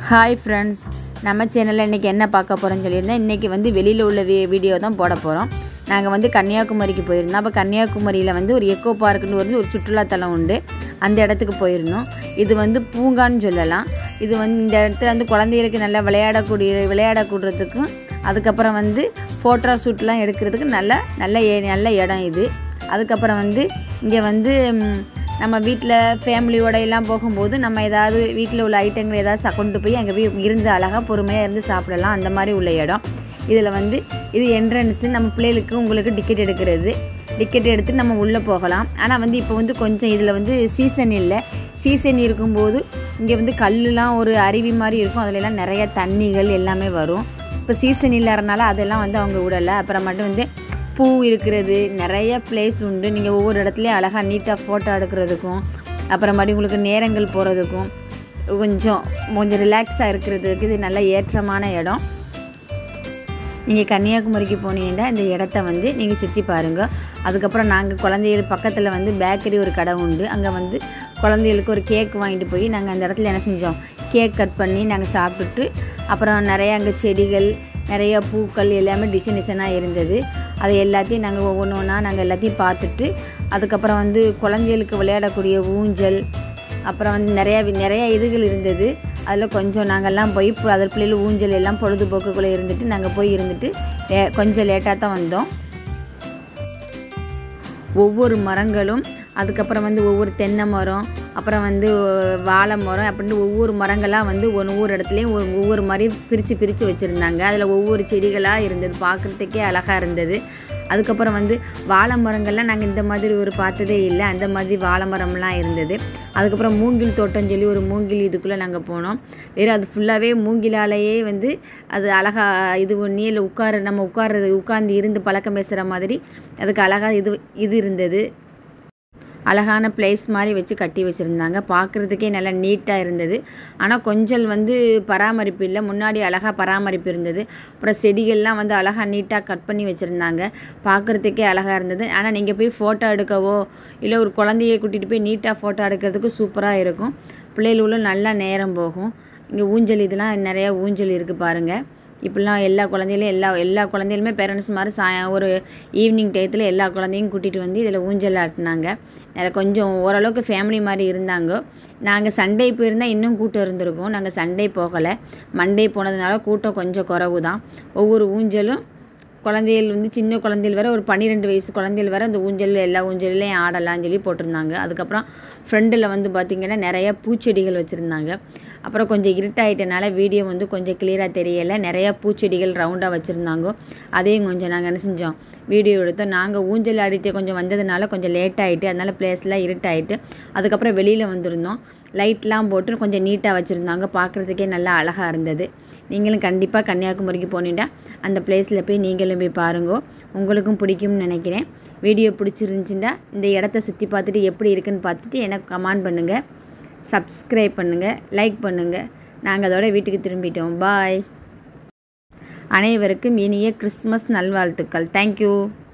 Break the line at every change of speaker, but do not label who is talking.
hi friends நம்ம சேனலில் இன்றைக்கி என்ன பார்க்க போகிறோம்னு சொல்லியிருந்தேன் இன்றைக்கி வந்து வெளியில் உள்ள வீ வீடியோ தான் போட போகிறோம் நாங்கள் வந்து கன்னியாகுமரிக்கு போயிருந்தோம் அப்போ கன்னியாகுமரியில் வந்து ஒரு எக்கோ பார்க்குன்னு வந்து ஒரு சுற்றுலாத்தலம் உண்டு அந்த இடத்துக்கு போயிருந்தோம் இது வந்து பூங்கான்னு சொல்லலாம் இது வந்து இந்த இடத்துல வந்து குழந்தைகளுக்கு நல்லா விளையாடக்கூடிய விளையாடக்கூடுறதுக்கும் அதுக்கப்புறம் வந்து ஃபோட்டோ ஷூட்லாம் எடுக்கிறதுக்கு நல்ல நல்ல ஏ- நல்ல இடம் இது அதுக்கப்புறம் வந்து இங்கே வந்து ம், நம்ம வீட்டில் ஃபேமிலியோட எல்லாம் போகும்போது நம்ம ஏதாவது வீட்டில் உள்ள ஐட்டங்கள் ஏதாவது ச- கொண்டு போய் அங்கே போய் இருந்து அழகாக பொறுமையாக இருந்து சாப்பிடலாம் அந்த மாதிரி உள்ள இடம் இதில் வந்து இது என்ட்ரன்ஸு நம்ம பிள்ளைகளுக்கு உங்களுக்கு டிக்கெட் எடுக்கிறது டிக்கெட் எடுத்து நம்ம உள்ளே போகலாம் ஆனால் வந்து இப்போ வந்து கொஞ்சம் இதில் வந்து சீசன் இல்லை சீசன் இருக்கும்போது இங்கே வந்து கல்லுலாம் ஒரு அருவி மாதிரி இருக்கும் அதுலலாம் நிறைய தண்ணிகள் எல்லாமே வரும் இப்போ சீசன் இல்லாதனால அதெல்லாம் வந்து அவங்க விடலை அப்புறம் மட்டும் வந்து பூ இருக்கிறது நிறைய பிளேஸ் உண்டு நீங்கள் ஒவ்வொரு இடத்துலையும் அழகாக நீட்டாக ஃபோட்டோ எடுக்கிறதுக்கும் அப்புறமாடி உங்களுக்கு நேரங்கள் போகிறதுக்கும் கொஞ்சம் கொஞ்சம் ரிலாக்ஸாக இருக்கிறதுக்கு இது நல்ல ஏற்றமான இடம் நீங்கள் கன்னியாகுமரிக்கு போனீங்கன்னா இந்த இடத்த வந்து நீங்கள் சுற்றி பாருங்கள் அதுக்கப்புறம் நாங்கள் குழந்தைகள் பக்கத்தில் வந்து பேக்கரி ஒரு கடை உண்டு அங்கே வந்து குழந்தைகளுக்கு ஒரு கேக் வாங்கிட்டு போய் நாங்கள் அந்த இடத்துல என்ன செஞ்சோம் கேக் கட் பண்ணி நாங்கள் சாப்பிட்டுட்டு அப்புறம் நிறைய அங்கே செடிகள் நிறைய பூக்கள் எல்லாமே டிசைன் டிசைனாக இருந்தது அது எல்லாத்தையும் நாங்கள் ஒவ்வொன்று ஒன்றா நாங்கள் எல்லாத்தையும் பார்த்துட்டு அதுக்கப்புறம் வந்து குழந்தைகளுக்கு விளையாடக்கூடிய ஊஞ்சல் அப்புறம் வந்து நிறையா வி- நிறைய இதுகள் இருந்தது அதில் கொஞ்சம் நாங்கள்லாம் போய் பு- அதில் பிள்ளைகள் ஊஞ்சல் எல்லாம் பொழுதுபோக்குக்குள்ளே இருந்துட்டு நாங்கள் போய் இருந்துட்டு லே- கொஞ்சம் லேட்டாக தான் வந்தோம் ஒவ்வொரு மரங்களும் அதுக்கப்புறம் வந்து ஒவ்வொரு தென்னை மரம் அப்புறம் வந்து வாழை மரம் அப்படின்னு ஒவ்வொரு மரங்களாக வந்து ஒவ்வொரு இடத்துலையும் ஒ- ஒவ்வொரு மாதிரி பிரித்து பிரித்து வச்சுருந்தாங்க அதில் ஒவ்வொரு செடிகளாக இருந்தது பார்க்குறதுக்கே அழகாக இருந்தது அதுக்கப்புறம் வந்து வாழை மரங்கள்லாம் நாங்கள் இந்த மாதிரி ஒரு பார்த்ததே இல்லை அந்த மாதிரி வாழை மரம்லாம் இருந்தது அதுக்கப்புறம் மூங்கில் தோட்டம் சொல்லி ஒரு மூங்கில் இதுக்குள்ளே நாங்கள் போனோம் வேறு அது ஃபுல்லாகவே மூங்கிலாலேயே வந்து அது அழகாக இது நீல உட்கார நம்ம உட்கார்றது உட்கார்ந்து இருந்து பழக்கம் பேசுகிற மாதிரி அதுக்கு அழகாக இது இது இருந்தது அழகான பிளேஸ் மாதிரி வச்சு கட்டி வச்சுருந்தாங்க பார்க்குறதுக்கே நல்லா நீட்டாக இருந்தது ஆனால் கொஞ்சம் வந்து பராமரிப்பு இல்லை முன்னாடி அழகாக பராமரிப்பு இருந்தது அப்புறம் செடிகள்லாம் வந்து அழகாக நீட்டாக கட் பண்ணி வச்சுருந்தாங்க பார்க்குறதுக்கே அழகாக இருந்தது ஆனால் நீங்கள் போய் ஃபோட்டோ எடுக்கவோ இல்லை ஒரு குழந்தைய கூட்டிகிட்டு போய் நீட்டாக ஃபோட்டோ எடுக்கிறதுக்கு சூப்பராக இருக்கும் பிள்ளைகளும் நல்லா நேரம் போகும் இங்கே ஊஞ்சல் இதெல்லாம் நிறைய ஊஞ்சல் இருக்குது பாருங்கள் இப்படிலாம் எல்லா குழந்தைகளும் எல்லா எல்லா குழந்தைகளுமே பேரண்ட்ஸ் மாதிரி சாய ஒரு ஈவினிங் டயத்தில் எல்லா குழந்தையும் கூட்டிகிட்டு வந்து இதில் ஊஞ்சல் ஆட்டினாங்க நிறைய கொஞ்சம் ஓரளவுக்கு ஃபேமிலி மாதிரி இருந்தாங்க நாங்கள் சண்டே போயிருந்தால் இன்னும் கூட்டம் இருந்திருக்கும் நாங்கள் சண்டே போகலை மண்டே போனதுனால கூட்டம் கொஞ்சம் குறவு தான் ஒவ்வொரு ஊஞ்சலும் குழந்தைகள் வந்து சின்ன குழந்தைகள் வர ஒரு பன்னிரெண்டு வயசு குழந்தைகள் வர அந்த ஊஞ்சல் எல்லா ஊஞ்சல்லையும் ஆடலாம்னு சொல்லி போட்டிருந்தாங்க அதுக்கப்புறம் ஃப்ரண்டில் வந்து பார்த்திங்கன்னா நிறைய பூச்செடிகள் வச்சுருந்தாங்க அப்புறம் கொஞ்சம் இருட்டாயிட்டனால வீடியோ வந்து கொஞ்சம் கிளியராக தெரியலை நிறைய பூச்செடிகள் ரவுண்டாக வச்சுருந்தாங்க அதையும் கொஞ்சம் நாங்கள் என்ன செஞ்சோம் வீடியோ எடுத்தோம் நாங்கள் ஊஞ்சல் ஆடிட்டு கொஞ்சம் வந்ததுனால கொஞ்சம் லேட் ஆகிட்டு அதனால பிளேஸ்லாம் இருட்டாயிட்டு அதுக்கப்புறம் வெளியில் வந்திருந்தோம் லைட்லாம் போட்டு கொஞ்சம் நீட்டாக வச்சுருந்தாங்க பார்க்குறதுக்கே நல்லா அழகாக இருந்தது நீங்களும் கண்டிப்பாக கன்னியாகுமரிக்கு போனீங்கன்னா அந்த பிளேஸில் போய் நீங்களும் போய் பாருங்க உங்களுக்கும் பிடிக்கும்னு நினைக்கிறேன் வீடியோ பிடிச்சிருந்துச்சுன்னா இந்த இடத்த சுற்றி பார்த்துட்டு எப்படி இருக்குன்னு பார்த்துட்டு எனக்கு கமெண்ட் பண்ணுங்கள் சப்ஸ்கிரைப் பண்ணுங்கள் லைக் பண்ணுங்கள் நாங்கள் அதோட வீட்டுக்கு திரும்பிட்டோம் பாய் அனைவருக்கும் இனிய கிறிஸ்மஸ் நல்வாழ்த்துக்கள் தேங்க்யூ